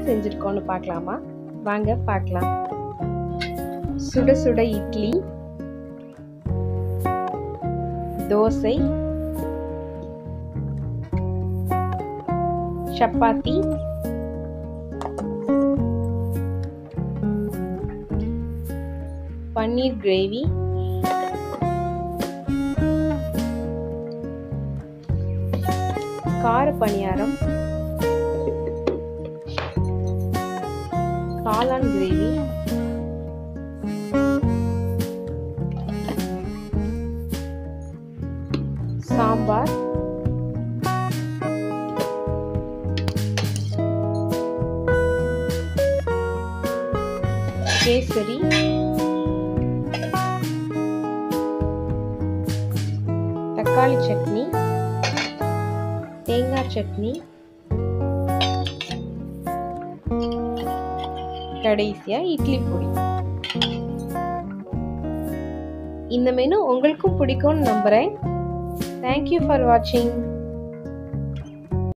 செஞ்சுருக்கோன்னு பார்க்கலாமா வாங்க பார்க்கலாம் சுட சுட இட்லி தோசை சப்பாத்தி பன்னீர் கிரேவி கார பணியாரம் காளான் கிரேவி சாம்பார் கேசரி தக்காளி சட்னி தேங்காய் சட்னி கடைசியா இட்லி பொடி இந்த மெனு உங்களுக்கும் பிடிக்கும்னு நம்புறேன் தேங்க்யூ ஃபார் வாட்சிங்